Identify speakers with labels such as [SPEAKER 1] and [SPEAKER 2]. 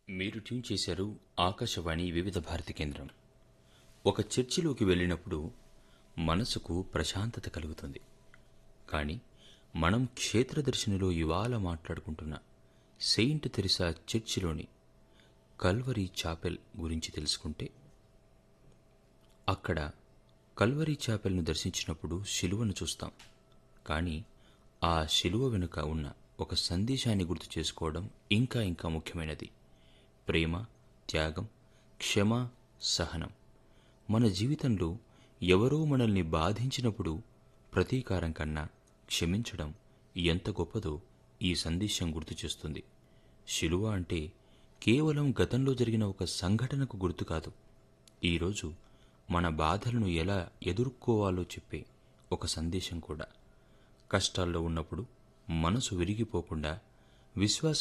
[SPEAKER 1] మీరు ట్యూన్ చేశారు ఆకాశవాణి వివిధ భారతి కేంద్రం ఒక చర్చిలోకి వెళ్ళినప్పుడు మనసుకు ప్రశాంతత కలుగుతుంది కానీ మనం క్షేత్రదర్శినిలో ఇవాళ మాట్లాడుకుంటున్న సెయింట్ తెరిసా చర్చిలోని కల్వరీ చాపెల్ గురించి తెలుసుకుంటే అక్కడ కల్వరీ చాపెల్ను దర్శించినప్పుడు శిలువను చూస్తాం కానీ ఆ శిలువ వెనుక ఉన్న ఒక సందేశాన్ని గుర్తు చేసుకోవడం ఇంకా ఇంకా ముఖ్యమైనది ప్రేమ త్యాగం క్షమ సహనం మన జీవితంలో ఎవరో మనల్ని బాధించినప్పుడు ప్రతీకారం కన్నా క్షమించడం ఎంత గొప్పదో ఈ సందేశం గుర్తు చేస్తుంది శిలువ అంటే కేవలం గతంలో జరిగిన ఒక సంఘటనకు గుర్తు కాదు ఈరోజు మన బాధలను ఎలా ఎదుర్కోవాలో చెప్పే ఒక సందేశం కూడా కష్టాల్లో ఉన్నప్పుడు మనసు విరిగిపోకుండా విశ్వాస